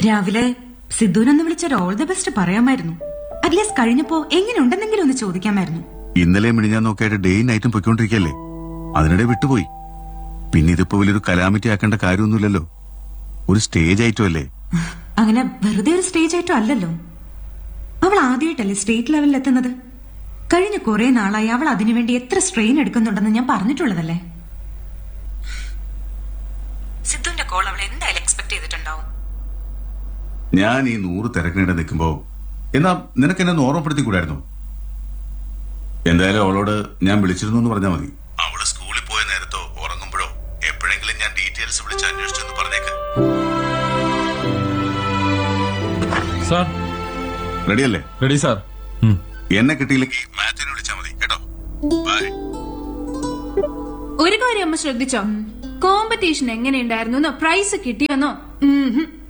രാവിലെ സിദ്ധുവിനൊന്ന് വിളിച്ചൊരു ഓൾ ദ ബെസ്റ്റ് പറയാമായിരുന്നു അറ്റ്ലീസ്റ്റ് കഴിഞ്ഞപ്പോ എങ്ങനെയുണ്ടെന്നെങ്കിലും ഒന്ന് ചോദിക്കാമായിരുന്നു ഇന്നലെ മിണിഞ്ഞാൻ നോക്കിയായിട്ട് ഡേ നൈറ്റും പൊയ്ക്കൊണ്ടിരിക്കല്ലേ അതിനിടെ വിട്ടുപോയി പിന്നെ ഇതിപ്പോ വലിയൊരു കലാമിറ്റി ആക്കേണ്ട കാര്യമൊന്നുമില്ലല്ലോ ഒരു സ്റ്റേജ് ഐറ്റം അല്ലേ അങ്ങനെ വെറുതെ ഒരു സ്റ്റേജ് ആയിട്ടോ അല്ലല്ലോ അവൾ ആദ്യമായിട്ടല്ലേ സ്റ്റേറ്റ് ലെവലിൽ എത്തുന്നത് കഴിഞ്ഞ കുറെ നാളായി അവൾ അതിനുവേണ്ടി എത്ര സ്ട്രെയിൻ എടുക്കുന്നുണ്ടെന്ന് ഞാൻ പറഞ്ഞിട്ടുള്ളതല്ലേ സിദ്ധുവിന്റെ കോൾ അവൾ എന്തായാലും എക്സ്പെക്ട് ചെയ്തിട്ടുണ്ടാവും ഞാൻ ഈ നൂറ് തിരക്കിനിടെ നിൽക്കുമ്പോ എന്നാ നിനക്ക് എന്നെ ഒന്ന് ഓർമ്മപ്പെടുത്തി കൂടായിരുന്നു എന്തായാലും അവളോട് ഞാൻ വിളിച്ചിരുന്നു എന്ന് പറഞ്ഞാൽ മതി അവള് സ്കൂളിൽ പോയ നേരത്തോ ഉറങ്ങുമ്പോഴോ എപ്പോഴെങ്കിലും ഞാൻ ഡീറ്റെയിൽസ് വിളിച്ച് അന്വേഷിച്ചെന്ന് പറഞ്ഞേക്ക് സാർ റെഡിയല്ലേ റെഡി സാർ എന്നെ കിട്ടിയില്ലെങ്കിൽ മാത്യുവിനെ വിളിച്ചാൽ മതി കേട്ടോ ബൈ ഒരു കാര്യം അമ്മ ശ്രദ്ധിച്ചോ കോമ്പറ്റീഷൻ എങ്ങനെയുണ്ടായിരുന്നു പ്രൈസ് കിട്ടിയെന്നോ ഉം ഹും.